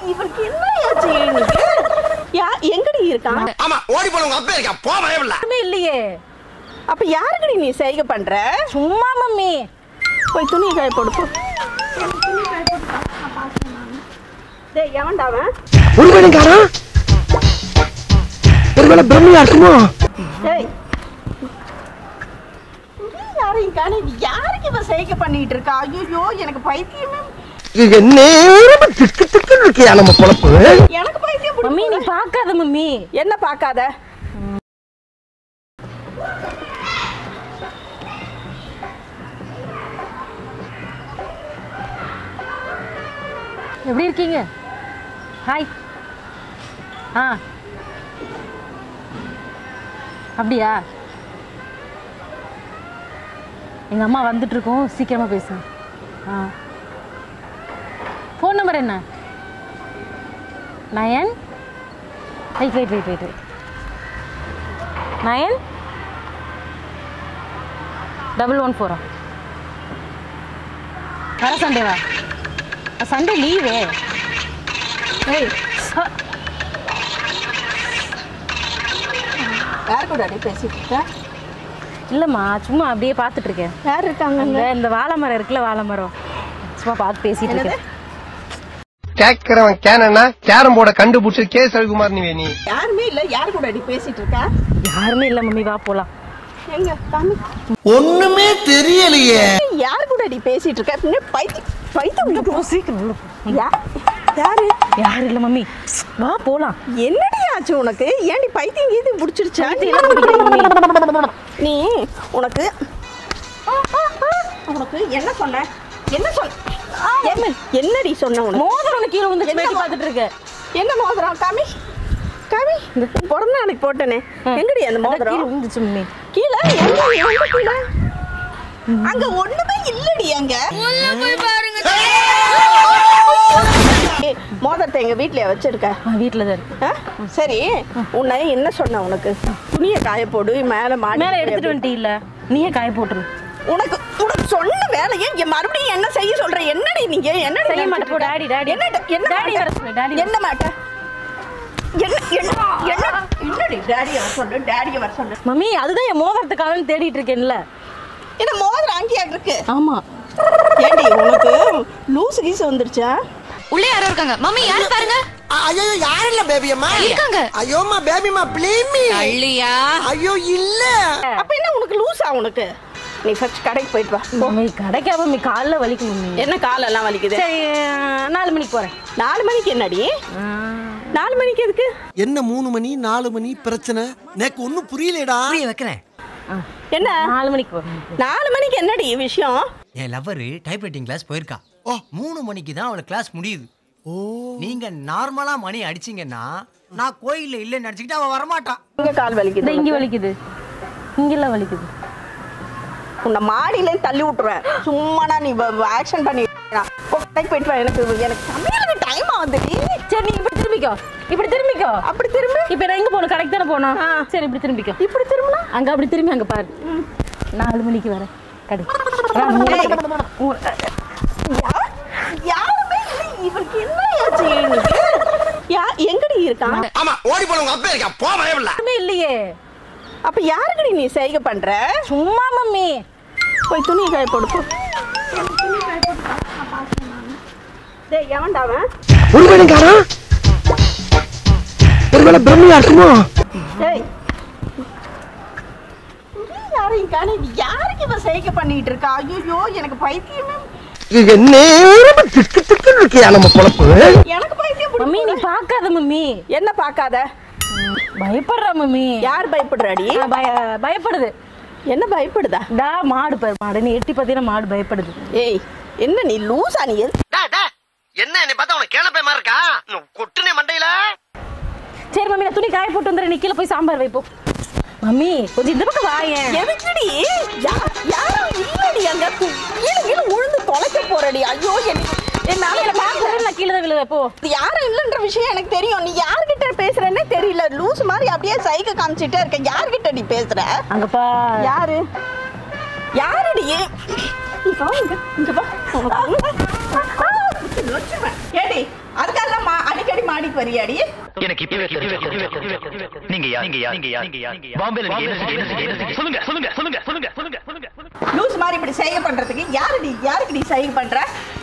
இவனுக்கு என்ன ஆச்சு இவனுக்கு? யா எங்கடி இருக்கான் ஆமா ஓடி போன உங்க அப்பா இருக்கா போ பயமில்ல ஒண்ணுமே இல்லையே அப்ப யாருக்கடி நீ செய்கை பண்ற சும்மா மம்மி போய் துணி காய போடு போ டேய் எவன்டா அவன் ஒரு வேலைக்காரன் ஒருவேளை பிரம்மையா இருக்குமோ டேய் யாரையும் காணி யாருக்கு இவன் செய்கை பண்ணிட்டு இருக்கா ஐயோ எனக்கு பைத்தியமே இது நேரம் திக்கு திக்கு இருக்கியா நம்ம பொழப்பு எனக்கு பைத்தியம் மம்மி நீ பிடிக்கும். பார்க்காத மம்மி என்ன பார்க்காத எப்படி இருக்கீங்க ஹாய் ஆ அப்படியா எங்கள் அம்மா வந்துட்டு இருக்கோம் சீக்கிரமாக பேசுங்க ஆ ஃபோன் நம்பர் என்ன nine wait wait wait wait nine double one ஃபோரா வர சண்டேவா சண்டே லீவு ஏய் யார் கூட அடி பேசிட்டு இருக்க இல்லைம்மா சும்மா அப்படியே பார்த்துட்டு இருக்கேன் யார் இருக்காங்க அங்க இந்த வாழை மரம் இருக்குல்ல வாழை மரம் சும்மா பார்த்து பேசிட்டு என்னது? இருக்கேன் கேட்கிறவன் கேனா கேரம் போர்டை கண்டுபிடிச்சு கே சவிகுமார் நீ நீ யாருமே இல்ல யார் கூட அடி பேசிட்டு இருக்கா யாருமே இல்லை மம்மி வா போலாம் எங்க காமி ஒண்ணுமே தெரியலையே யார் கூட அடி பேசிட்டு இருக்க பின்ன பைத்தி பைத்தியம் சீக்கிரம் உள்ள போ. யா- யாரு யாரும் இல்லை மம்மி வா போலாம் என்னடி ஆச்சு உனக்கு ஏன்டி பைத்தியம் கீது பிடிச்சிருச்சா பைத்தியம் எல்லாம் பிடிக்கல மம்மி. நீ உனக்கு உனக்கு என்ன சொன்ன என்ன சொன்ன என்ன- என்னடி சொன்ன உனக்கு மோதிரம் உனக்கு கீழே வந்து என்ன பேட்டி மோ- பார்த்துட்டு இருக்க என்ன மோதிரம் காமி காமி பிறந்த நாளைக்கு போட்டனே எங்கடி அந்த அதான் மோதிரம் கீழே விழுந்துச்சு மம்மி கீழே எங்க எங்க கீழே அங்க ஒண்ணுமே இல்லடி அங்க ஏய், மோதிரத்தை எங்க வீட்லயே வச்சிருக்க வீட்டில் தான் இருக்கு ஆ? சரி உன்னை என்ன சொன்ன உனக்கு துணியை காய போடு மேல மாடி மேலே எடுத்துட்டு வந்துட்டீ இல்ல நீயே காய போட்டுரு உனக்கு உனக்கு சொன்ன வேலையை என் மறுபடியும் என்ன செய்ய சொல்ற என்னடி நீங்க என்ன செய்ய மாட்டேன் போ டாடி டாடி என்ன என்ன டாடி மாட்ட? வர சொல்லு டாடி என்ன மாட்ட என்ன என்ன என்ன என்னடி டாடியை வர சொல்லு டாடியை வர சொல்லு மம்மி அதுதான் என் மோதிரத்துக்காகன்னு தேடிட்டு இருக்கேன்ல என்ன மோதிரம் அங்கேயா இருக்கு ஆமா ஏண்டி உனக்கு லூசு கீசு வந்துருச்சா உள்ளே யாரோ இருக்காங்க மம்மி யாரு பாருங்க ஐயோ யார் இல்ல பேபி அம்மா இருக்காங்க. ஐயோமா பேபிமா ப்ளீஸ் மீ அள்ளியா ஐயோ இல்ல அப்ப என்ன உனக்கு லூசா உனக்கு நீ ஃபர்ஸ்ட் கடைக்கு போயிட்டு வா போ. மம்மி கிடைக்காம மம்மி காலில் வலிக்கும் மம்மி என்ன காலெல்லாம் வலிக்குது சரி அஹ், நாலு மணிக்கு போறேன் நாலு மணிக்கு என்னடி நாலு மணிக்கு எதுக்கு என்ன மூணு மணி நாலு மணி பிரச்சனை எனக்கு ஒன்னும் புரியலடா புரிய வைக்கிறேன் என்ன நாலு மணிக்கு போறேன் நாலு மணிக்கு என்னடி விஷயம் என் லவ்வரு டைப்ரைட்டிங் கிளாஸ் போயிருக்கா ஓ மூணு மணிக்கு தான் அவளுக்கு கிளாஸ் முடியுது ஓ நீங்க நார்மலா மணி அடிச்சீங்கன்னா நான் கோயில்ல இல்லைன்னு நினைச்சுக்கிட்டு அவ வரமாட்டா இங்க கால் இந்த வலிக்குது இங்க வலிக்குது இங்கெல்லாம் வலிக்குது உன்னை மாடியில தள்ளி விட்டுருவேன் சும்மாடா நீ ஆக்ஷன் பண்ணி போ, கடைக்கு போயிட்டு வா எனக்கு எனக்கு சமையலுக்கு டைம் ஆகுதுடி சரி நீ இப்படி திரும்பிக்கோ இப்படி திரும்பிக்கோ அப்படி திரும்ப இப்ப நான் எங்க போகணும் கடைக்கு தானே போகணும் ஆ. சரி இப்படி திரும்பிக்கோ இப்படி திரும்பினா அங்க அப்படி திரும்பி அங்க பாரு நாலு மணிக்கு வரேன் கடை யா- யாருமே இல்லை இவனுக்கு என்ன ஆச்சு இவனுக்கு யா எங்கடி இருக்கான் ஆமா ஓடி போன உங்க அப்பா இருக்கா போ பயமில்ல யாருமே இல்லையே அப்ப யாருக்கடி நீ செய்கை பண்ற சும்மா மம்மி போய் துணி காய போடு போ டேய் எவன்டா அவன் ஒரு வேலைக்காரன் ஒருவேளை பிரம்மையா இருக்குமோ டேய் யாரையும் காணி யாருக்கு இவன் செய்கை பண்ணிட்டு இருக்கா ஐயோ எனக்கு பைத்தியமே இது நேரம் திக்கு திக்கு இருக்கியா நம்ம பொழப்பு எனக்கு பைத்தியம் மம்மி நீ பிடிக்கும். பார்க்காத மம்மி என்ன பார்க்காத பயப்படுறா மம்மி யார் பயப்படுறாடி ஆ, பய- பயப்படுது என்ன பயப்படுதா டா மாடு பாரு மாடு நீ எட்டி பார்த்தீங்கன்னா மாடு பயப்படுது ஏய் என்ன நீ லூசா நீ என்ன என்னை பார்த்தா உனக்கு கேளப்பை மாதிரி இருக்கா கொட்டுனே மண்டையில சரி மம்மி நான் துணி காய போட்டு வந்துடுறேன் நீ கீழே போய் சாம்பார் வைப்போ மம்மி கொஞ்சம் இந்த பக்கம் வாயேன் எதுக்குடி யா- யாரும் இல்லடி அங்க கு- கீழே கீழே உழுந்து தொலைக்க போறடி ஐயோ என்- என்னால என்ன பார்க்கறது நான் கீழே தான் விழுவேன் போ இது யாரும் இல்லைன்ற விஷயம் எனக்கு தெரியும் நீ யார்கிட்ட பேசுறேன்னே தெரியல லூஸ் மாதிரி அப்படியே சைக்க காமிச்சிட்டே இருக்க யார்கிட்ட நீ பேசுற அங்க பா யாரு யாருடி இங்க வா, இங்க இங்க வா உனக்கு- ஆ, நொச்சுவேன். ஏடி அதுக்காக மா அடி மாடிக்கு வரியாடி எனக்கு இப்பவே தெரியும் நீங்க யார் நீங்க யார் நீங்க யார் நீங்க யார் பாம்பேல நீங்க என்ன செஞ்சீங்க? என்ன செஞ்சீங்க? என்ன செஞ்சீங்க? சொல்லுங்க சொல்லுங்க சொல்லுங்க சொல்லுங்க சொல்லுங்க சொல்லுங்க சொல்லுங்க லூஸ் மாதிரி இப்படி செய்ய பண்றதுக்கு யாருடி யாருக்கு நீ செய்ய பண்ற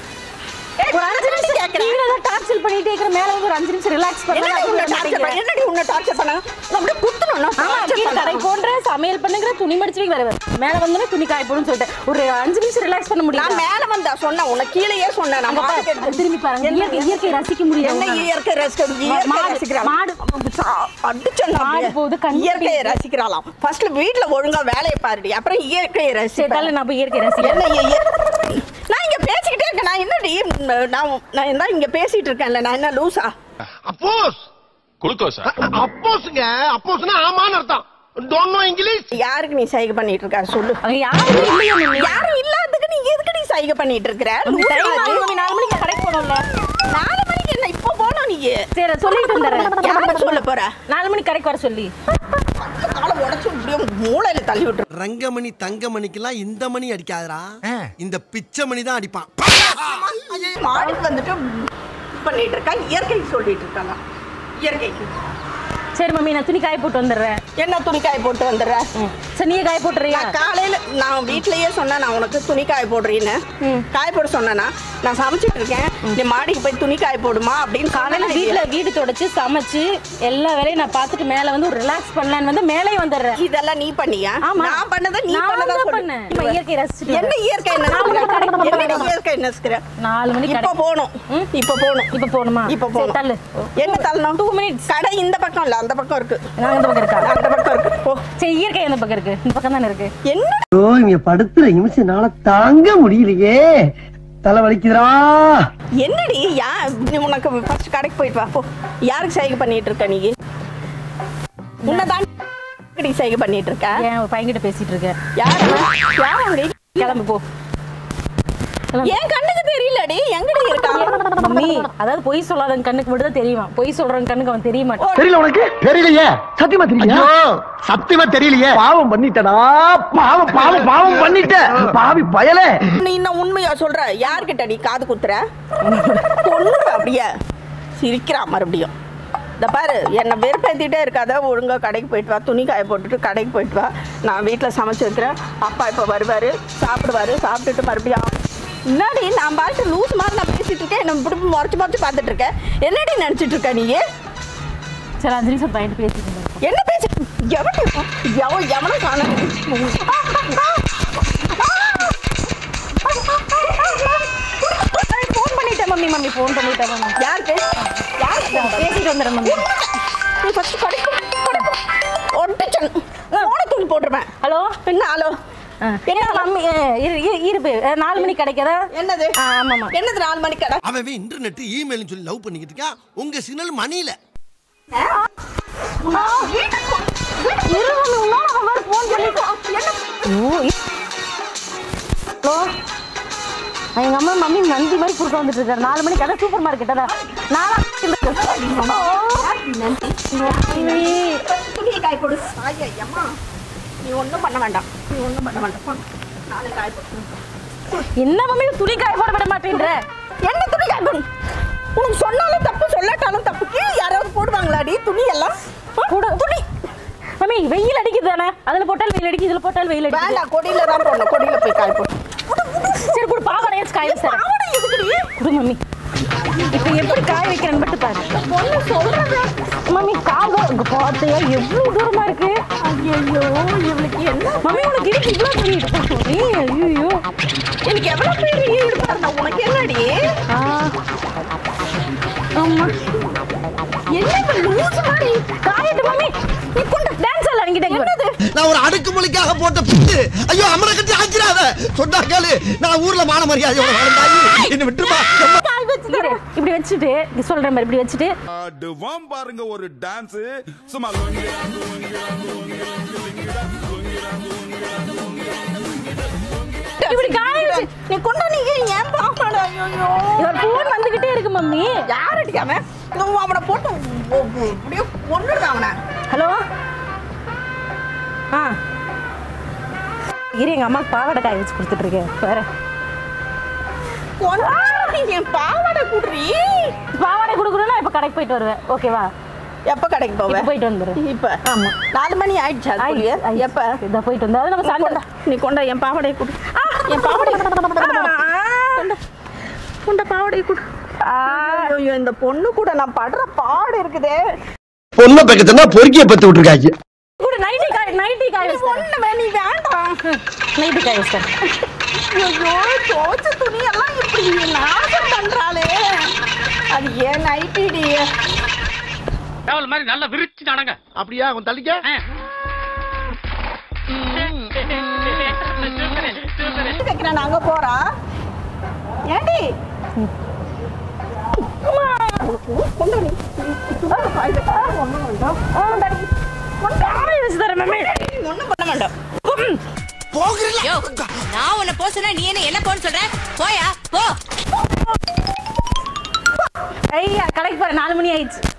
ஏய், ஒரு அஞ்சு நிமிஷம் கேக்குறேன். டிவில தான் டார்ச்சர் பண்ணிட்டே இருக்கிற மேல வந்து ஒரு அஞ்சு நிமிஷம் ரிலாக்ஸ் என்னடி உன்னை torture பண்ண- பண்ணலாம் என்னடி உன்னை torture பண்ண? நான் அப்படியே குத்தணும், நான் ஆமா torture கீழே பண்ணணும். கடை போன்ற சமையல் பண்ணுங்கிற துணி மடிச்சு வைக்க வேற மேல வந்தோடனே துணி காய போடுன்னு சொல்லிட்டேன் ஒரு அஞ்சு நிமிஷம் ரிலாக்ஸ் பண்ண நான் முடியும் மேல வந்தா சொன்னேன் உன்னை கீழேயே சொன்னேன் நான் மாட்டுக்கு எடுத்து- திரும்பி பாருங்க இயற்கை இயற்கை ரசிக்க என்ன முடியும் இயற்கை ரசிக்கிறது? இயற்கை மாடு- ரசிக்கிறாளாம். மாடு. அடிச்சேன் நான் மாடு அப்படியே. போகுது, கண்ணு இயற்கையை பிடிக்குது. ரசிக்கிறாளாம் ஃபர்ஸ்ட் வீட்ல ஒழுங்கா வேலையை பாருடி அப்புறம் இயற்கையை சரி ரசிப்பேன் தலை நான் போய் இயற்கை ரசிக்கிறேன் என்ன இய- நான் இங்க பேசிக்கிட்டே இருக்கேன் நான் என்னடி நான் நான் என்ன இங்க பேசிட்டு இருக்கேன்ல நான் என்ன லூசா அப்போஸ் குளுக்கோஸா அப்போஸ்ங்க அப்போஸ்னா ஆமான்னு அர்த்தம் டோன்ட் நோ இங்கிலீஷ் யாருக்கு நீ சைகை பண்ணிட்டு இருக்க சொல்லு அங்க யாரும் இல்லையே மம்மி. யாரும் இல்லாததுக்கு நீ எதுக்கு நீ சைகை பண்ணிட்டு இருக்கிற மம்மி, லூசா time அது? ஆகுது மம்மி, நாலு மணிக்கு கடைக்கு போகணும்ல நாலு மணிக்கு என்ன இப்போ போனோம் நீ சரி சொல்லிட்டு வந்துடுறேன் யாருக்கு சொல்ல போற நாலு மணிக்கு கடைக்கு வர சொல்லி காலை உடச்சு இப்படியே மூளையில தள்ளி விட்டுரு ரங்கமணி தங்கமணிக்கெல்லாம் இந்த மணி அடிக்காதடா ஆ. இந்த பிச்சை மணி தான் அடிப்பான் மாடிக்கு வந்துட்டு பண்ணிட்டு இருக்கா இயற்கை சொல்லிட்டு இருக்காங்க இயற்கைக்கு சரி மம்மி நான் துணி காய போட்டு வந்துடுறேன் என்ன துணி காய போட்டு வந்துடுற சரி நீயே காய போட்டுறியா நான் காலையில நான் வீட்லயே சொன்னேன் நான் உனக்கு துணி காய போடுறீன்னு காய போட சொன்னேனா நான் சமைச்சிட்டு இருக்கேன் நீ மாடிக்கு போய் துணி காய போடுமா அப்படின்னு காலையில காலையில வீட்ல வீடு தொடச்சு சமைச்சு எல்லா வேலையும் நான் பார்த்துட்டு மேல வந்து ஒரு ரிலாக்ஸ் பண்ணலான்னு வந்து மேலே வந்துடுறேன் இதெல்லாம் நீ பண்ணியா ஆமா. நான் பண்ணதை நீ நான் பண்ணதா தான் சொல்லு. பண்ணேன். இப்ப இயற்கை ரசிச்சுட்டு என்ன வரேன். இயற்கை நாலு மணிக்கு கடைக்கு என்ன போகணும். இயற்கை நெசுக்கிற நாலு மணிக்கு இப்ப கடை போகணும் ம்? இப்ப போகணும் இப்ப போகணுமா இப்ப சரி, போகணும் தள்ளு என்ன தள்ளணும் டூ மினிட்ஸ் கடை இந்த பக்கம் இல்ல அந்த பக்கம் இருக்கு நான் இந்த பக்கம் இருக்கா அந்த பக்கம் இருக்கு போ சரி இயற்கை எந்த பக்கம் இருக்கு இந்த பக்கம் தானே இருக்கு என்ன ஐயோ இங்க படுத்துற நிமிஷம்னால தாங்க முடியலையே தலை வலிக்குதுடா என்னடி யா நீ உனக்கு ஃபர்ஸ்ட் கடைக்கு போயிட்டு வா போ யாருக்கு சைகை பண்ணிட்டு இருக்க நீ உன்னை தான் சைகை பண்ணிட்டு இருக்க ஏன் ஒரு பையன்கிட்ட பேசிட்டு இருக்கேன் யார் அவன்? யார் அவன்? கிளம்பு போ என் கண்ணுக்கு தெரியலடி எங்கடி இருக்கான் மம்மி அதாவது பொய் சொல்லாதவங்க கண்ணுக்கு மட்டும் தான் தெரியுமா பொய் சொல்றவங்க கண்ணுக்கு அவன் தெரிய மாட்டான் தெரியல உனக்கு தெரியலையே சத்தியமா தெரியல சத்தியமா தெரியலையே பாவம் பண்ணிட்டடா பாவம் பாவம் பாவம் பண்ணிட்ட பாவி பயலே நீ இன்னும் உண்மையா சொல்ற யார்கிட்ட நீ காது குத்துற கொன்னுடுவ அப்படியே சிரிக்கிறா மறுபடியும் இந்த பாரு என்னை வெறுப்பேத்திட்டே இருக்காத ஒழுங்கா கடைக்கு போயிட்டு வா துணி காய போட்டுட்டு கடைக்கு போயிட்டு வா நான் வீட்டில் சமைச்சு வைக்கிறேன் அப்பா இப்போ வருவார் சாப்பிடுவாரு சாப்பிட்டுட்டு மறுபடியும் என்னடி நான் பாட்டு லூஸ் மாதிரி நான் பேசிட்டு இருக்கேன் என்ன இப்படி முறைச்சு முறைச்சு பார்த்துட்டு இருக்கேன் என்னடி நினச்சிட்டு இருக்க நீ சரி அஞ்சு நிமிஷம் பையன்கிட்ட பேசிட்டு இருந்தேன் என்ன பேச எவன் எவன் எவனை காண ஃபோன் பண்ணிட்டேன் மம்மி மம்மி ஃபோன் பண்ணிட்டேன் மம்மி யாருக்கு யார் பேசிட்டு வந்துடுறேன் மம்மி நீ ஃபர்ஸ்ட் கடைக்கு கடைக்கு ஒட்டிச்சன் ஓட தூக்கி போட்டுருவேன் ஹலோ என்ன ஹலோ என்ன மம்மி அஹ், இரு இரு- இருப்பு அஹ், நாலு மணிக்கு கிடைக்காதா என்னது ஆ, ஆமாம்மா என்னது நாலு மணிக்கு கடை அவன் இன்டர்நெட் இமெயில் சொல்லி லவ் பண்ணிக்கிட்டு இருக்கான் உங்க சிக்னல் மணியில இரு மம்மி உன்னால அவன் வேற ஃபோன் பண்ணிட்டான் ஐயோ ஹலோ எங்க அம்மா மம்மி நந்தி மாதிரி குறுக்க வந்துட்டு இருக்காரு நாலு மணிக்கு அதான் சூப்பர் மார்க்கெட் அதான் நாலா துணியை காய போடு ஐயா அம்மா நீ ஒன்றும் பண்ண வேண்டாம் நீ ஒன்றும் பண்ண வேண்டாம் போ. நாளை காய போடு என்ன மம்மி துணி காய போட விட மாட்டேன்ற என்ன துணி காய போடு உனக்கு சொன்னாலும் தப்பு சொல்லாட்டாலும் தப்பு கீழே யாராவது போடுவாங்களாடி துணி எல்லாம் கூட துணி மம்மி வெயில் அடிக்குது தானே அதுல போட்டால் வெயில் அடிக்குது இதுல போட்டால் வெயில் அடிக்குது வேண்டாம் கொடியில தான் போடணும் கொடியில போய் காய போடு சரி கூட பாவாடையை காய சார் குடு மம்மி இப்போ எப்படி காய வைக்கிறேன்னு மட்டும் பாரு பொண்ணு சொல்றது மம்மி காவோ இங்க பார்த்தியா எவ்வளவு தூரமா இருக்கு ஐயோ இவளுக்கு என்ன மம்மி உனக்கு இருக்கு இவ்வளவு துணி மம்மி ஐயோ எனக்கு எவ்வளவு பேர் ஈடுபா இருந்தா உனக்கு என்னடி ஆ ஆமா என்ன இப்ப லூசு மாதிரி காயட்டு மம்மி நீ கொண்டு டான்ஸ் ஆடலாம் நீங்க என்னது நான் ஒரு அடுக்குமொழிக்காக போட்ட புட்டு ஐயோ அம்மனை கட்டி ஆக்கிறாத சொன்னா கேளு நான் ஊர்ல மான மரியாதையோட வாழ்ந்தாயி என்ன விட்டுருமா கால் வச்சுட்டு இப்படி வச்சுட்டு நீ சொல்ற மாதிரி இப்படி வச்சுட்டு ஆடுவாம் பாருங்க ஒரு டான்ஸ் சும்மா இப்படி காய வச்சு நீ கொண்டு நீ ஏன் பாப்பாடா ஐயோ இவர் போன் வந்துகிட்டே இருக்கு மம்மி யார் அடிக்காம இவன் அவனை போட்டு ஒ- ஒ- அப்படியே கொண்டுருக்கான் அவனை ஹலோ ஆ இரு எங்க அம்மாக்கு பாவாடை காய வச்சு கொடுத்துட்டு இருக்கேன் வேற கொண்டு என் பாவாடை குடுறி பாவாடை கொடுக்கணும்னா இப்ப அப்ப கடைக்கு போயிட்டு வருவேன் ஓகேவா எப்ப கடைக்கு இப்ப போவ போயிட்டு வந்துரு இப்ப ஆமா. நாலு மணி ஆயிடுச்சா அதுக்குள்ளேயே? எப்ப இத போயிட்டு வந்தா அது நம்ம நீ சண்டை கொண்டா நீ கொண்டா என் பாவாடை கொடு என் பாவாடை கொண்டா கொண்ட பாவாடை கொடு ஐயோ இந்த பொண்ணு கூட நான் படுற பாடு இருக்குதே பொண்ணை பக்கத்துனா பொறுக்கிய பத்து விட்டுருக்காங்க கூட நைட்டி காய் நைட்டி காய் ஒண்ணு நீ வேண்டாம் நைட்டி காய் வச்சிட்டேன் ஐயோ தோச்ச துணி எல்லாம் இப்படி நாசம் பண்றாளே அது ஏன் நைட்டிடி மாதிரி நல்லா விரிச்சு நடங்க அப்படியா கொஞ்சம் தள்ளிக்க வைக்கிறேன் நாங்க போறோம் ஏண்டி அம்மா, உனக்கு கொண்டு வா நீ. சும்மா காய் வைக்க ஒண்ணும் வேண்டாம். கொண்டாடி. கொண்டாடி வச்சு தரேன் மாமி. ஒண்ணும் பண்ண வேண்டாம் யோ நான் உன்னை போ சொன்னா நீ என்ன என்ன போன்னு சொல்ற போயா போ ஐயா கடைக்கு போறேன் நாலு மணி ஆயிடுச்சு